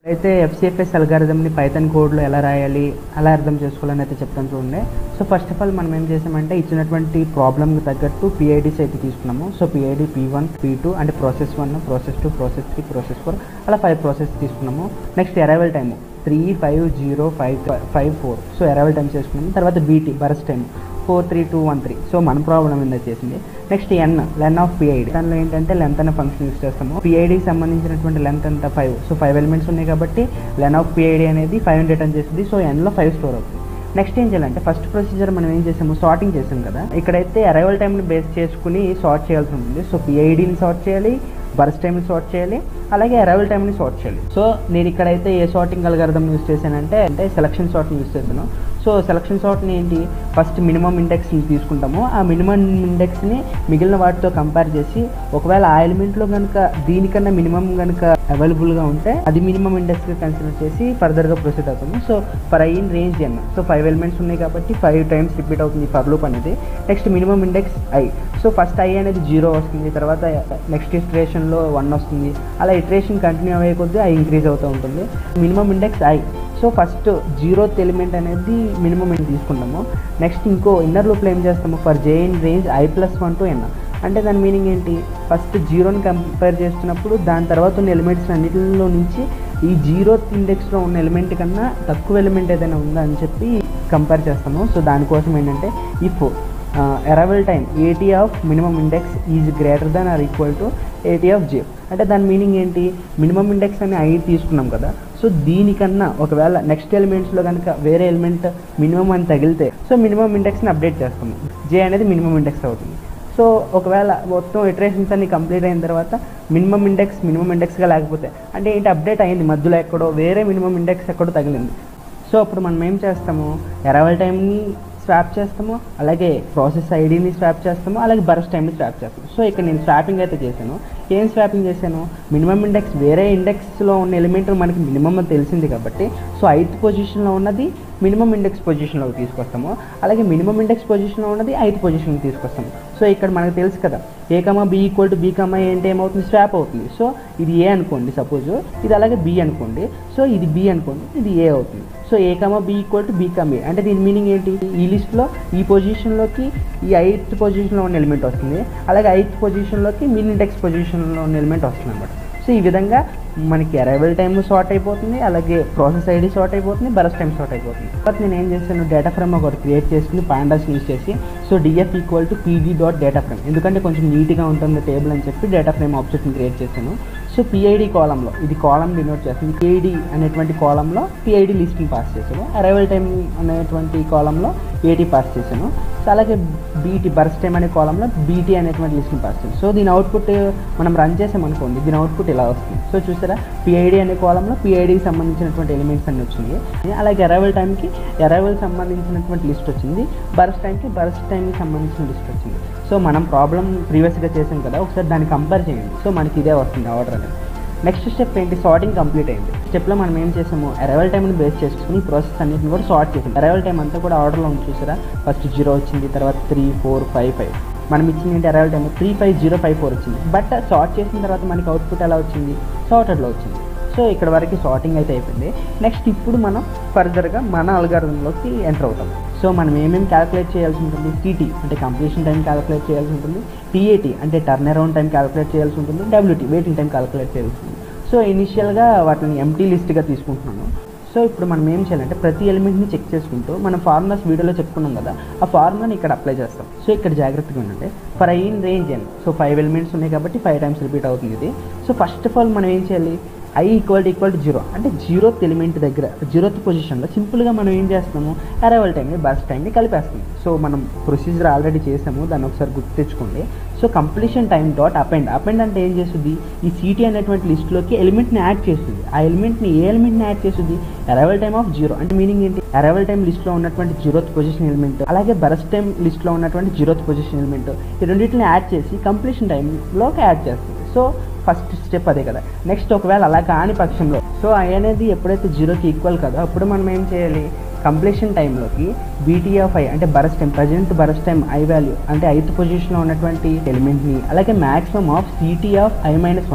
అయితే FCFS అల్గారిథంని Python కోడ్లో ఎలా రాయాలి ఎలా అర్థం చేసుకోవాలని అయితే చెప్తాను చూడండి సో ఫస్ట్ ఆఫ్ ఆల్ మనం ఏం చేసామంటే ఇచ్చినటువంటి ప్రాబ్లమ్కి తగ్గట్టు పిఐడిస్ అయితే తీసుకున్నాము so PID P one P two అంటే process one process two process three process four అలా ఫైవ్ ప్రాసెస్ తీసుకున్నాము next arrival time three five zero five five four so arrival time చేసుకున్నాము తర్వాత BT burst time four three two one three so మన problem ఏందో చేసింది next N len of PID దానిలో ఏంటంటే length అనే ఫంక్షన్ యూస్ చేస్తాము పిఐడికి సంబంధించినటువంటి లెంత్ అంతా ఫైవ్ సో ఫైవ్ ఎలిమెంట్స్ ఉన్నాయి కాబట్టి లెన్ ఆఫ్ పిఐడి అనేది ఫైవ్ రిటర్న్ చేస్తుంది సో ఎన్లో ఫైవ్ స్టోర్ అవుతుంది నెక్స్ట్ ఏం చేయాలంటే ఫస్ట్ ప్రొసీజర్ మనం ఏం చేసాము సార్టింగ్ చేసాం కదా ఇక్కడైతే అరైవల్ టైంని బేస్ చేసుకుని సార్ట్ చేయాల్సి ఉంటుంది సో పిఐడిని సార్ట్ చేయాలి బర్స్ టైంని సార్ట్ చేయాలి అలాగే అరైవల్ టైంని సార్ట్ చేయాలి సో నేను ఇక్కడైతే ఏ సార్టింగ్ అల్గారిథం యూస్ చేశానంటే అంటే సెలక్షన్ సార్ట్ని యూస్ చేశాను సో సెలక్షన్ సార్ట్ని ఏంటి ఫస్ట్ మినిమం ఇండెక్స్ని తీసుకుంటాము ఆ మినిమం ఇండెక్స్ని మిగిలిన వాటితో కంపేర్ చేసి ఒకవేళ ఆ ఎలిమెంట్లో కనుక దీనికన్నా మినిమం కనుక అవైలబుల్గా ఉంటే అది మినిమం ఇండెక్స్గా కన్సిడర్ చేసి ఫర్దర్గా ప్రొసీడ్ అవుతాము so for I in range N so five elements ఉన్నాయి కాబట్టి ఫైవ్ టైమ్స్ రిపీట్ అవుతుంది ఫర్ లూప్ అనేది next minimum index I so first I అనేది జీరో వస్తుంది తర్వాత నెక్స్ట్ ఇటరేషన్లో వన్ వస్తుంది అలా ఇటరేషన్ కంటిన్యూ అయ్యే కొద్దీ ఐ ఇంక్రీజ్ అవుతూ ఉంటుంది minimum index I so first zeroth element అనేది మినిమం అని తీసుకుంటాము నెక్స్ట్ ఇంకో ఇన్నర్ లూప్లో ఏం చేస్తాము for J in range I plus one to N అంటే దాని మీనింగ్ ఏంటి ఫస్ట్ జీరోని కంపేర్ చేస్తున్నప్పుడు దాని తర్వాత ఉన్న ఎలిమెంట్స్ అన్నిటిలో నుంచి ఈ జీరో ఇండెక్స్లో ఉన్న ఎలిమెంట్ కన్నా తక్కువ ఎలిమెంట్ ఏదైనా ఉందా అని చెప్పి కంపేర్ చేస్తాము సో దానికోసం ఏంటంటే if arrival time AT of minimum index is greater than or equal to AT of J అంటే దాని మీనింగ్ ఏంటి మినిమం ఇండెక్స్ అని ఐ తీసుకున్నాం కదా సో దీనికన్నా ఒకవేళ నెక్స్ట్ ఎలిమెంట్స్లో కనుక వేరే ఎలిమెంట్ మినిమం అని తగిలితే సో మినిమం ఇండెక్స్ని అప్డేట్ చేస్తాము జే అనేది మినిమం ఇండెక్స్ అవుతుంది సో ఒకవేళ మొత్తం ఇటరేషన్స్ అన్ని కంప్లీట్ అయిన తర్వాత మినిమం ఇండెక్స్ మినిమం ఇండెక్స్గా లేకపోతే అంటే ఏంటి అప్డేట్ అయింది మధ్యలో ఎక్కడో వేరే మినిమం ఇండెక్స్ ఎక్కడో తగిలింది సో అప్పుడు మనం ఏం చేస్తాము ఎరవల్ టైంని స్వాప్ చేస్తాము అలాగే ప్రాసెస్ ఐడిని స్వాప్ చేస్తాము అలాగే బరస్ టైంని స్వాప్ చేస్తాము సో ఇక్కడ నేను స్వాపింగ్ అయితే చేశాను ఏం స్వాపింగ్ చేశాను మినిమం ఇండెక్స్ వేరే ఇండెక్స్లో ఉన్న ఎలిమెంట్ మనకి మినిమం అని తెలిసింది కాబట్టి సో ఐత్ పొజిషన్లో ఉన్నది మినిమం ఇండెక్స్ పొజిషన్లోకి తీసుకొస్తాము అలాగే మినిమం ఇండెక్స్ పొజిషన్లో ఉన్నది ఐత్ పొజిషన్కి తీసుకొస్తాము సో ఇక్కడ మనకు తెలుసు కదా A comma B equal to B comma A అంటే ఏమవుతుంది స్వాప్ అవుతుంది సో ఇది ఏ అనుకోండి సపోజ్ ఇది అలాగే బి అనుకోండి సో ఇది బి అనుకోండి ఇది ఏ అవుతుంది so A comma B equal to B comma A అంటే దీని మీనింగ్ ఏంటి ఈ లిస్ట్లో ఈ పొజిషన్లోకి ఈ ఐత్ పొజిషన్లో ఉన్న ఎలిమెంట్ వస్తుంది అలాగే ఐత్ పొజిషన్లోకి మిన్ ఇండెక్స్ పొజిషన్లో ఉన్న ఎలిమెంట్ వస్తుంది అనమాట సో ఈ విధంగా మనకి అరైవల్ టైం సార్ట్ అయిపోతుంది అలాగే ప్రాసెస్ ఐడి సార్ట్ అయిపోతుంది బరస్ టైం సార్ట్ అయిపోతుంది తర్వాత నేను ఏం చేశాను డేటా ఫ్రేమ్ ఒకటి క్రియేట్ చేసుకుని పాండాస్ యూస్ చేసి so DF equal to PD dot data frame ఎందుకంటే కొంచెం నీట్గా ఉంటుంది టేబుల్ అని చెప్పి డేటా ఫ్రేమ్ ఆబ్జెక్ట్ని క్రియేట్ చేశాను సో పిఐడి కాలంలో ఇది కాలం డినోట్ చేస్తుంది పిఐడి అనేటువంటి కాలంలో పిఐడి లిస్ట్ని పాస్ చేశాను అరైవల్ టైం అనేటువంటి కాలంలో ఏటీ పాస్ చేశాను సో అలాగే బీటీ బర్స్ టైం అనే కాలంలో బీటీ అనేటువంటి లిస్ట్ని పాస్ చేశాను సో దీని అవుట్పుట్ మనం రన్ చేసామనుకోండి దీని అవుట్పుట్ ఇలా వస్తుంది సో చూసారా పిఐడి అనే కాలంలో పిఐడికి సంబంధించినటువంటి ఎలిమెంట్స్ అన్ని వచ్చినాయి అలాగే అరైవల్ టైంకి అరైవల్ సంబంధించినటువంటి లిస్ట్ వచ్చింది బర్స్ టైంకి బర్స్ టైంకి సంబంధించిన లిస్ట్ వచ్చింది సో మనం ప్రాబ్లం ప్రీవియస్గా చేసాం కదా ఒకసారి దాన్ని కంపేర్ చేయండి సో మనకి ఇదే వస్తుంది ఆర్డర్ అనేది నెక్స్ట్ స్టెప్ ఏంటి సార్టింగ్ కంప్లీట్ అయింది స్టెప్లో మనం ఏం చేసాము అరైవల్ టైంని బేస్ చేసుకుని ప్రాసెస్ అన్నింటిని కూడా సార్ట్ చేసాం అరైవల్ టైం అంతా కూడా ఆర్డర్లో ఉంది చూసారా ఫస్ట్ జీరో వచ్చింది తర్వాత త్రీ ఫోర్ ఫైవ్ ఫైవ్ మనం ఇచ్చింది ఏంటి arrival time three five zero five four వచ్చింది బట్ సార్ట్ చేసిన తర్వాత మనకి అవుట్పుట్ ఎలా వచ్చింది సార్టెడ్లో వచ్చింది సో ఇక్కడ వరకు సార్టింగ్ అయితే అయిపోయింది నెక్స్ట్ ఇప్పుడు మనం ఫర్దర్గా మన అల్గారిథంలోకి ఎంటర్ అవుతాం సో మనం ఏమేమి క్యాలిక్యులేట్ చేయాల్సి ఉంటుంది టీటీ అంటే కంప్లీషన్ టైం క్యాలిక్యులేట్ చేయాల్సి ఉంటుంది టీఏటీ అంటే టర్న్ అరౌండ్ టైం క్యాలిక్యులేట్ చేయాల్సి ఉంటుంది డబ్ల్యూటీ వెయిటింగ్ టైం క్యాలిక్యులేట్ చేయాల్సి ఉంటుంది సో ఇనిషియల్గా వాటిని ఎంటీ లిస్ట్గా తీసుకుంటున్నాను సో ఇప్పుడు మనం ఏం చేయాలంటే ప్రతి ఎలిమెంట్ని చెక్ చేసుకుంటూ మనం ఫార్ములాస్ వీడియోలో చెప్పుకున్నాం కదా ఆ ఫార్ములాని ఇక్కడ అప్లై చేస్తాం సో ఇక్కడ జాగ్రత్తగా ఉండండి for I in range N so five elements ఉన్నాయి కాబట్టి ఫైవ్ టైమ్స్ రిపీట్ అవుతుంది ఇది సో ఫస్ట్ ఆఫ్ ఆల్ మనం ఏం చేయాలి I equal to equal to zero అంటే జీరోత్ ఎలిమెంట్ దగ్గర జీరోత్ పొజిషన్లో సింపుల్గా మనం ఏం చేస్తాము అరైవల్ టైంని బస్ టైంని కలిపేస్తాం సో మనం ప్రొసీజర్ ఆల్రెడీ చేసాము దాన్ని ఒకసారి గుర్తు తెచ్చుకోండి so completion time dot append append అంటే ఏం చేస్తుంది ఈ సిటీ అనేటువంటి లిస్ట్లోకి ఎలిమెంట్ని యాడ్ చేస్తుంది ఆ ఎలిమెంట్ని ఏ ఎలిమెంట్ని యాడ్ చేస్తుంది అరైవల్ టైం ఆఫ్ జీరో అంటే మీనింగ్ ఏంటి అరైవల్ టైం లిస్ట్లో ఉన్నటువంటి జీరోత్ పొజిషన్ ఎలిమెంట్ అలాగే బరస్ టైం లిస్ట్లో ఉన్నటువంటి జీరోత్ పొజిషన్ ఎలిమెంట్ ఈ రెండింటిని యాడ్ చేసి కంప్లీషన్ టైంలోకి యాడ్ చేస్తుంది సో ఫస్ట్ స్టెప్ అదే కదా నెక్స్ట్ ఒకవేళ అలా కాని పక్షంలో సో ఐ అనేది ఎప్పుడైతే జీరోకి ఈక్వల్ కదా అప్పుడు మనం ఏం చేయాలి కంప్లీషన్ టైంలోకి బీటీ ఆఫ్ ఐ అంటే burst time present burst time I value అంటే ఐత్ పొజిషన్లో ఉన్నటువంటి ఎలిమెంట్ని అలాగే maximum of CT of I minus one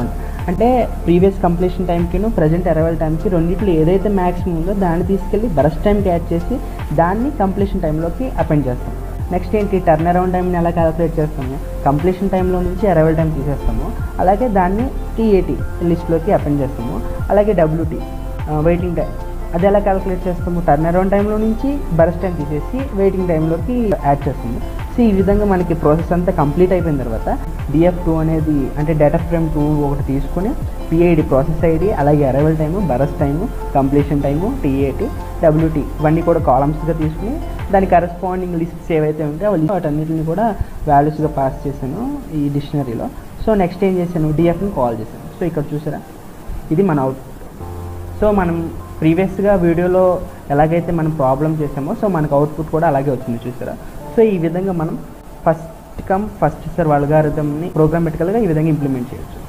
అంటే ప్రీవియస్ కంప్లీషన్ టైంకిను ప్రజెంట్ అరైవల్ టైంకి రెండిట్లో ఏదైతే మ్యాక్సిమం ఉందో దాన్ని తీసుకెళ్ళి బరస్ట్ టైంకి యాడ్ చేసి దాన్ని కంప్లీషన్ టైంలోకి అపెండ్ చేస్తాం నెక్స్ట్ ఏంటి టర్న్ అరౌండ్ టైంని ఎలా క్యాలిక్యులేట్ చేస్తాము కంప్లీషన్ టైంలో నుంచి అరైవల్ టైం తీసేస్తాము అలాగే దాన్ని టీఏటీ లిస్ట్లోకి అపెండ్ చేస్తాము అలాగే డబ్ల్యూటీ వెయిటింగ్ టైం అది ఎలా క్యాలిక్యులేట్ చేస్తాము టర్న్ అరౌండ్ టైంలో నుంచి బరస్ట్ టైం తీసేసి వెయిటింగ్ టైంలోకి యాడ్ చేస్తాము సో ఈ విధంగా మనకి ప్రాసెస్ అంతా కంప్లీట్ అయిపోయిన తర్వాత డిఎఫ్ టూ అనేది అంటే డేటా ఫ్రేమ్ టూ ఒకటి తీసుకొని పిఐడి ప్రాసెస్ ఐడి అలాగే arrival time burst time completion time TAT WT ఇవన్నీ కూడా కాలమ్స్గా తీసుకుని దాని కరెస్పాండింగ్ లిస్ట్స్ ఏవైతే ఉంటాయో అవి వాటన్నిటిని కూడా వాల్యూస్గా పాస్ చేశాను ఈ డిక్షనరీలో సో నెక్స్ట్ ఏం చేశాను డిఎఫ్ని కాల్ చేశాను సో ఇక్కడ చూసారా ఇది మన అవుట్ సో మనం ప్రీవియస్గా వీడియోలో ఎలాగైతే మనం ప్రాబ్లం చేసామో సో మనకు అవుట్పుట్ కూడా అలాగే వచ్చింది చూసారా సో ఈ విధంగా మనం ఫస్ట్ కమ్ ఫస్ట్ సర్వ్ అల్గారిథమ్ని ప్రోగ్రామెటికల్గా ఈ విధంగా ఇంప్లిమెంట్ చేయొచ్చు